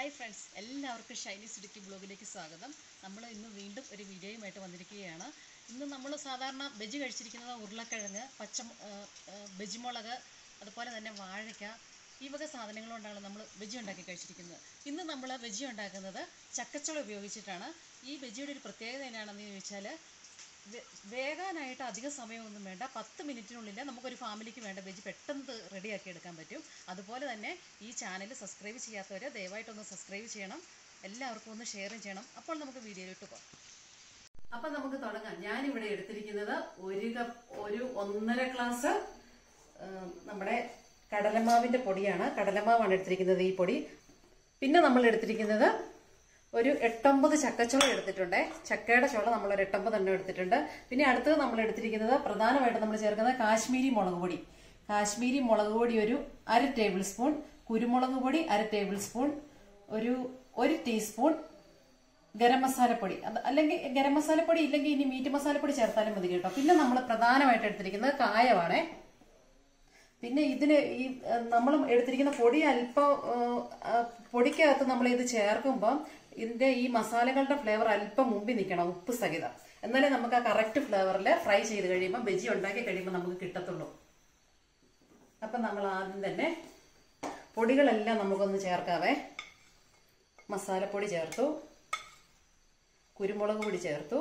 hi friends എല്ലാവർക്കും ഷൈനി സുടുക്കി ബ്ലോഗിലേക്ക് സ്വാഗതം നമ്മൾ ഇന്ന് വീണ്ടും ഒരു വീഡിയോയുമായിട്ട് വന്നിരിക്കുകയാണ് ഇന്ന് നമ്മൾ സാധാരണ ബജി കഴിച്ചിരിക്കുന്നത് ഉരുളക്കിഴങ്ങ് പച്ച ബജിമുളക് അതുപോലെ തന്നെ വാഴയ്ക്ക ഈ വക സാധനങ്ങൾ കൊണ്ടാണ് നമ്മൾ ബജി ഉണ്ടാക്കി കഴിച്ചിരിക്കുന്നത് ഇന്ന് നമ്മൾ ബജി ഉണ്ടാക്കുന്നത് ചക്കച്ചുള ഉപയോഗിച്ചിട്ടാണ് ഈ ബജിയുടെ ഒരു പ്രത്യേകത എന്നാണെന്ന് ചോദിച്ചാൽ വേ- വേകാനായിട്ട് അധികം സമയമൊന്നും വേണ്ട പത്ത് മിനിറ്റിനുള്ളിൽ നമുക്കൊരു ഫാമിലിക്ക് വേണ്ട വെജ് പെട്ടെന്ന് റെഡിയാക്കി എടുക്കാൻ പറ്റും അതുപോലെ തന്നെ ഈ ചാനൽ സബ്സ്ക്രൈബ് ചെയ്യാത്തവർ ദയവായിട്ടൊന്ന് സബ്സ്ക്രൈബ് ചെയ്യണം എല്ലാവർക്കും ഒന്ന് ഷെയറും ചെയ്യണം അപ്പോൾ നമുക്ക് വീഡിയോയിലോട്ട് പോകാം അപ്പം നമുക്ക് തുടങ്ങാം ഞാനിവിടെ എടുത്തിരിക്കുന്നത് ഒരു കപ്പ് ഒരു ഒന്നര ഗ്ലാസ് നമ്മുടെ കടലമാവിൻ്റെ പൊടിയാണ് കടലമാവാണ് എടുത്തിരിക്കുന്നത് ഈ പൊടി പിന്നെ നമ്മൾ എടുത്തിരിക്കുന്നത് ഒരു എട്ടൊമ്പത് ചക്കച്ചോള എടുത്തിട്ടുണ്ട് ചക്കയുടെ ചോള നമ്മൾ ഒരു എട്ടൊമ്പത് എണ്ണം എടുത്തിട്ടുണ്ട് പിന്നെ അടുത്തത് നമ്മൾ എടുത്തിരിക്കുന്നത് പ്രധാനമായിട്ട് നമ്മൾ ചേർക്കുന്നത് കാശ്മീരി മുളക് പൊടി കാശ്മീരി മുളക് പൊടി ഒരു അര ടേബിൾ സ്പൂൺ കുരുമുളക് പൊടി അര ടേബിൾ സ്പൂൺ ഒരു ഒരു ടീസ്പൂൺ ഗരം മസാലപ്പൊടി അത് അല്ലെങ്കിൽ ഗരം മസാലപ്പൊടി ഇല്ലെങ്കിൽ ഇനി മീറ്റ് മസാലപ്പൊടി ചേർത്താലും മതി കേട്ടോ പിന്നെ നമ്മൾ പ്രധാനമായിട്ട് എടുത്തിരിക്കുന്നത് കായമാണേ പിന്നെ ഇതിന് ഈ നമ്മൾ എടുത്തിരിക്കുന്ന പൊടി അല്പം ഏഹ്, ആ, പൊടിക്കകത്ത് നമ്മൾ ഇത് ചേർക്കുമ്പം ഇതിന്റെ ഈ മസാലകളുടെ ഫ്ലേവർ അല്പം മുമ്പിൽ നിൽക്കണം ഉപ്പ് സഹിതം എന്നാലേ നമുക്ക് ആ കറക്റ്റ് ഫ്ലേവറിൽ ഫ്രൈ ചെയ്ത് കഴിയുമ്പോൾ ബജി ഉണ്ടാക്കി കഴിയുമ്പോൾ നമുക്ക് കിട്ടത്തുള്ളൂ അപ്പം നമ്മൾ ആദ്യം തന്നെ പൊടികളെല്ലാം നമുക്കൊന്ന് ചേർക്കാവേ മസാലപ്പൊടി ചേർത്തു കുരുമുളക് പൊടി ചേർത്തു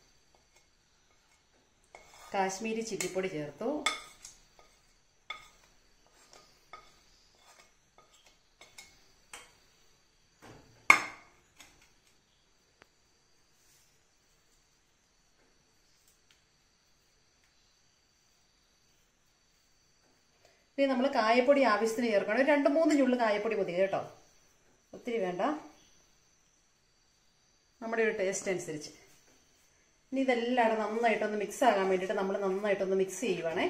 കാശ്മീരി ചില്ലിപ്പൊടി ചേർത്തു ഇനി നമ്മൾ കായപ്പൊടി ആവശ്യത്തിന് ചേർക്കണം ഒരു രണ്ട് മൂന്ന് ചുള്ളു കായപ്പൊടി മതി കേട്ടോ ഒത്തിരി വേണ്ട നമ്മുടെ ഒരു ടേസ്റ്റ് അനുസരിച്ച് ഇനി ഇതെല്ലാം നന്നായിട്ടൊന്ന് മിക്സ് ആകാൻ വേണ്ടിയിട്ട് നമ്മൾ നന്നായിട്ടൊന്ന് മിക്സ് ചെയ്യുവാണേ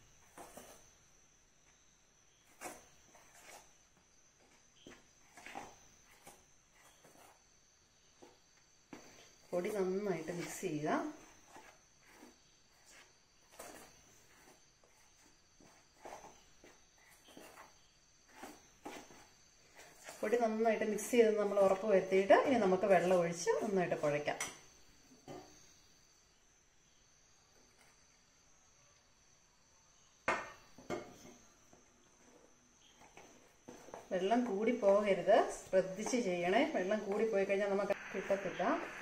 പൊടി നന്നായിട്ട് മിക്സ് ചെയ്യുക പൊടി നന്നായിട്ട് മിക്സ് ചെയ്ത് നമ്മൾ ഉറപ്പ് വരുത്തിയിട്ട് ഇനി നമുക്ക് വെള്ളം ഒഴിച്ച് നന്നായിട്ട് കുഴയ്ക്കാം വെള്ളം കൂടി പോകരുത് ശ്രദ്ധിച്ച് ചെയ്യണേ വെള്ളം കൂടി പോയി കഴിഞ്ഞാൽ നമുക്ക് കിട്ടത്തില്ല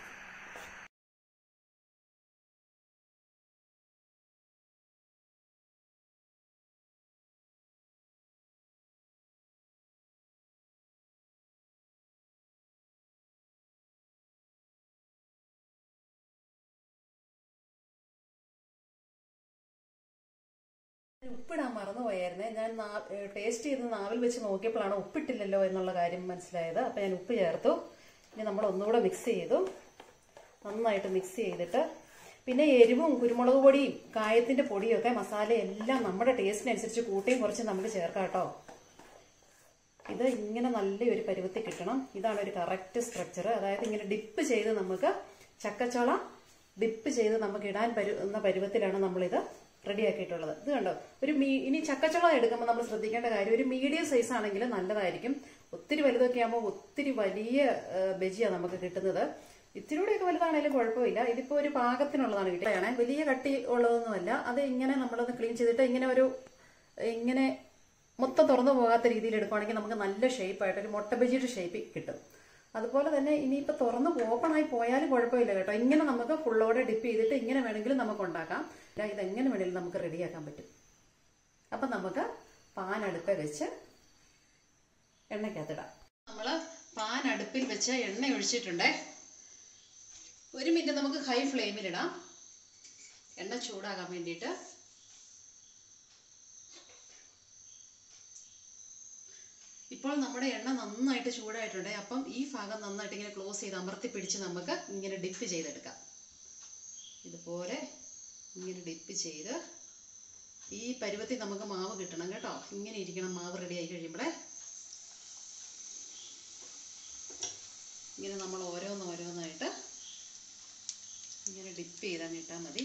ഉപ്പിടാൻ മറന്നു പോയായിരുന്നേ ഞാൻ ടേസ്റ്റ് ചെയ്ത് നാവിൽ വെച്ച് നോക്കിയപ്പോഴാണ് ഉപ്പിട്ടില്ലല്ലോ എന്നുള്ള കാര്യം മനസ്സിലായത് അപ്പം ഞാൻ ഉപ്പ് ചേർത്തു ഇനി നമ്മൾ ഒന്നുകൂടെ മിക്സ് ചെയ്തു നന്നായിട്ട് മിക്സ് ചെയ്തിട്ട് പിന്നെ എരിവും കുരുമുളക് പൊടിയും കായത്തിന്റെ പൊടിയും ഒക്കെ മസാല എല്ലാം നമ്മുടെ ടേസ്റ്റിനനുസരിച്ച് കൂട്ടിയും കുറച്ച് നമുക്ക് ചേർക്കാം കേട്ടോ ഇത് ഇങ്ങനെ നല്ലൊരു പരുവത്തിൽ കിട്ടണം ഇതാണ് ഒരു കറക്റ്റ് സ്ട്രക്ചർ അതായത് ഇങ്ങനെ ഡിപ്പ് ചെയ്ത് നമുക്ക് ചക്കച്ചോള ഡിപ്പ് ചെയ്ത് നമുക്ക് ഇടാൻ പരുന്ന പരുവത്തിലാണ് നമ്മളിത് റെഡിയാക്കിയിട്ടുള്ളത് ഇത് കണ്ടോ ഒരു മീ ഇനി ചക്കച്ചുള എടുക്കുമ്പോൾ നമ്മൾ ശ്രദ്ധിക്കേണ്ട കാര്യം ഒരു മീഡിയം സൈസ് ആണെങ്കിൽ നല്ലതായിരിക്കും ഒത്തിരി വലുതൊക്കെ ആകുമ്പോൾ ഒത്തിരി വലിയ ബജിയാണ് നമുക്ക് കിട്ടുന്നത് ഇത്തിരി കൂടെയൊക്കെ വലുതാണെങ്കിലും കുഴപ്പമില്ല ഇതിപ്പോ ഒരു പാകത്തിനുള്ളതാണ് കിട്ടുകയാണ് വലിയ കട്ടി ഉള്ളതൊന്നുമല്ല അത് ഇങ്ങനെ നമ്മളൊന്ന് ക്ലീൻ ചെയ്തിട്ട് ഇങ്ങനെ ഒരു ഇങ്ങനെ മൊത്തം തുറന്നു പോകാത്ത രീതിയിൽ എടുക്കുവാണെങ്കിൽ നമുക്ക് നല്ല ഷേപ്പായിട്ട് ഒരു മുട്ട ബജിയുടെ ഷേപ്പ് കിട്ടും അതുപോലെ തന്നെ ഇനിയിപ്പോൾ തുറന്ന് ഓപ്പണായി പോയാലും കുഴപ്പമില്ല കേട്ടോ ഇങ്ങനെ നമുക്ക് ഫുള്ളോടെ ഡിപ്പ് ചെയ്തിട്ട് ഇങ്ങനെ വേണമെങ്കിലും നമുക്ക് ഉണ്ടാക്കാം ഇല്ല, ഇതെങ്ങനെ വേണമെങ്കിലും നമുക്ക് റെഡിയാക്കാൻ പറ്റും അപ്പം നമുക്ക് പാൻ അടുപ്പ വെച്ച് എണ്ണയ്ക്കകത്തിടാം നമ്മൾ പാൻ അടുപ്പിൽ വെച്ച് എണ്ണ ഒഴിച്ചിട്ടുണ്ടേ ഒരു മിനിറ്റ് നമുക്ക് ഹൈ ഫ്ലെയിമിലിടാം എണ്ണ ചൂടാകാൻ വേണ്ടിയിട്ട് ഇപ്പോൾ നമ്മുടെ എണ്ണ നന്നായിട്ട് ചൂടായിട്ടുണ്ട് അപ്പം ഈ ഭാഗം നന്നായിട്ട് ഇങ്ങനെ ക്ലോസ് ചെയ്ത് അമർത്തി പിടിച്ച് നമുക്ക് ഇങ്ങനെ ഡിപ്പ് ചെയ്തെടുക്കാം ഇതുപോലെ ഇങ്ങനെ ഡിപ്പ് ചെയ്ത് ഈ പരുവത്തിൽ നമുക്ക് മാവ് കിട്ടണം കേട്ടോ ഇങ്ങനെ ഇരിക്കണം മാവ് റെഡി ആയി കഴിയുമ്പോഴേ ഇങ്ങനെ നമ്മൾ ഓരോന്ന് ഓരോന്നായിട്ട് ഇങ്ങനെ ഡിപ്പ് ചെയ്തങ്ങ് ഇട്ടാൽ മതി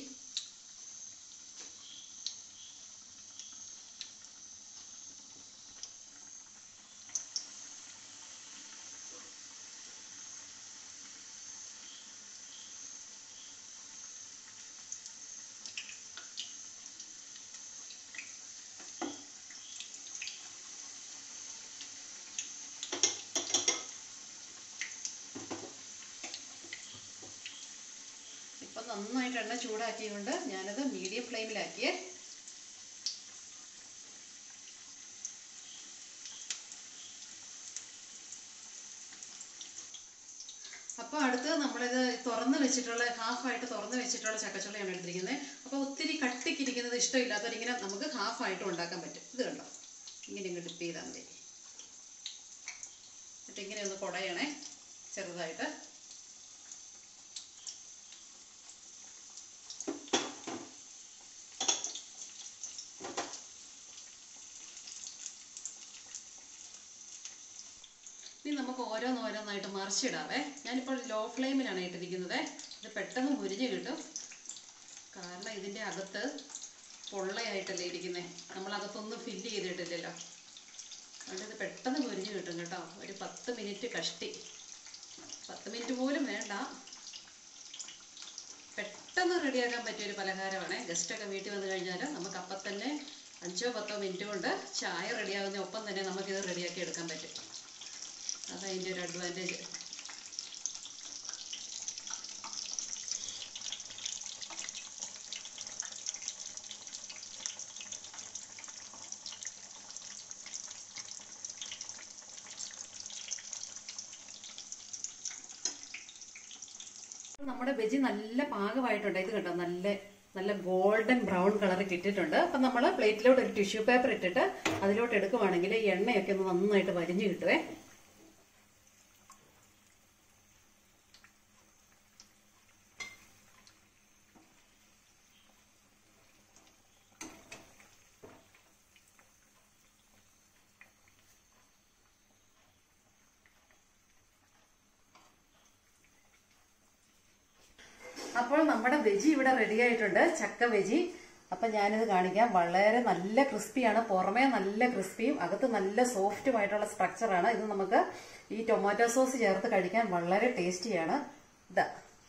നന്നായിട്ട് എണ്ണ ചൂടാക്കിയതുകൊണ്ട് ഞാനത് മീഡിയം ഫ്ലെയിമിലാക്കിയേ അപ്പോൾ അടുത്ത് നമ്മളിത് തുറന്ന് വെച്ചിട്ടുള്ള ഹാഫായിട്ട് തുറന്ന് വെച്ചിട്ടുള്ള ചക്കച്ചുള്ളയാണ് എടുത്തിരിക്കുന്നത് അപ്പോൾ ഒത്തിരി കട്ടിക്കിരിക്കുന്നത് ഇഷ്ടമില്ലാത്തവരിങ്ങനെ നമുക്ക് ഹാഫായിട്ട് ഉണ്ടാക്കാൻ പറ്റും ഇത് കണ്ടോ ഇങ്ങനെ ഇങ്ങ് ഡിപ്പ് ചെയ്താൽ മതി എന്നിട്ട് ഇങ്ങനെ ഒന്ന് കുടയണേ ചെറുതായിട്ട് ഇനി നമുക്ക് ഓരോന്നോരോന്നായിട്ട് മറിച്ചിടാവേ ഞാനിപ്പോൾ ലോ ഫ്ലെയിമിലാണ് ഇട്ടിരിക്കുന്നത് ഇത് പെട്ടെന്ന് മുരിഞ്ഞ് കിട്ടും കാരണം ഇതിൻ്റെ അകത്ത് പൊള്ളയായിട്ടല്ലേ ഇരിക്കുന്നത് നമ്മളകത്തൊന്നും ഫില്ല് ചെയ്തിട്ടില്ലല്ലോ അതുകൊണ്ട് ഇത് പെട്ടെന്ന് മുരിഞ്ഞ് കിട്ടും കേട്ടോ ഒരു പത്ത് മിനിറ്റ് കഷ്ടി പത്ത് മിനിറ്റ് പോലും വേണ്ട പെട്ടെന്ന് റെഡിയാക്കാൻ പറ്റിയ ഒരു പലഹാരമാണ് ഗസ്റ്റൊക്കെ വീട്ടിൽ വന്നു കഴിഞ്ഞാൽ നമുക്ക് അപ്പം തന്നെ അഞ്ചോ പത്തോ മിനിറ്റ് കൊണ്ട് ചായ റെഡിയാകുന്ന ഒപ്പം തന്നെ നമുക്കിത് റെഡിയാക്കി എടുക്കാൻ പറ്റും അതതിൻ്റെ ഒരു അഡ്വാൻറ്റേജ് നമ്മുടെ വെജി നല്ല പാകമായിട്ടുണ്ട് ഇത് കണ്ടോ നല്ല നല്ല ഗോൾഡൻ ബ്രൗൺ കളർ കിട്ടിയിട്ടുണ്ട് അപ്പം നമ്മൾ പ്ലേറ്റിലോട്ട് ഒരു ടിഷ്യൂ പേപ്പർ ഇട്ടിട്ട് അതിലോട്ട് എടുക്കുവാണെങ്കിൽ ഈ എണ്ണയൊക്കെ ഒന്ന് നന്നായിട്ട് വരിഞ്ഞ് കിട്ടുവേ അപ്പോൾ നമ്മുടെ വെജി ഇവിടെ റെഡി ആയിട്ടുണ്ട് ചക്ക വെജി അപ്പൊ ഞാനിത് കാണിക്കാം വളരെ നല്ല ക്രിസ്പിയാണ് പുറമേ നല്ല ക്രിസ്പിയും അകത്ത് നല്ല സോഫ്റ്റുമായിട്ടുള്ള സ്ട്രക്ചറാണ് ഇത് നമുക്ക് ഈ ടൊമാറ്റോ സോസ് ചേർത്ത് കഴിക്കാൻ വളരെ ടേസ്റ്റിയാണ് ഇതാ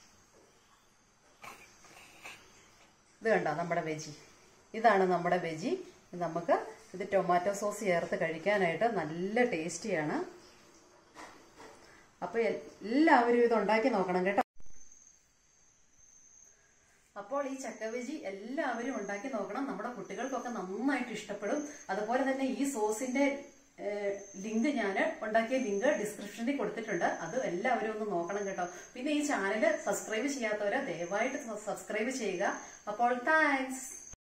ഇത് കണ്ടോ നമ്മുടെ വെജി ഇതാണ് നമ്മുടെ വെജി ഇത് നമുക്ക് ഇത് ടൊമാറ്റോ സോസ് ചേർത്ത് കഴിക്കാനായിട്ട് നല്ല ടേസ്റ്റിയാണ് അപ്പൊ എല്ലാവരും ഇത് ഉണ്ടാക്കി നോക്കണം കേട്ടോ അപ്പോൾ ഈ ചക്കവെജി എല്ലാവരും ഉണ്ടാക്കി നോക്കണം നമ്മുടെ കുട്ടികൾക്കൊക്കെ നന്നായിട്ട് ഇഷ്ടപ്പെടും അതുപോലെ തന്നെ ഈ സോസിന്റെ ലിങ്ക് ഞാൻ ഉണ്ടാക്കിയ ലിങ്ക് ഡിസ്ക്രിപ്ഷനിൽ കൊടുത്തിട്ടുണ്ട് അത് എല്ലാവരും ഒന്ന് നോക്കണം കേട്ടോ പിന്നെ ഈ ചാനൽ സബ്സ്ക്രൈബ് ചെയ്യാത്തവരെ ദയവായിട്ട് സബ്സ്ക്രൈബ് ചെയ്യുക അപ്പോൾ താങ്ക്സ്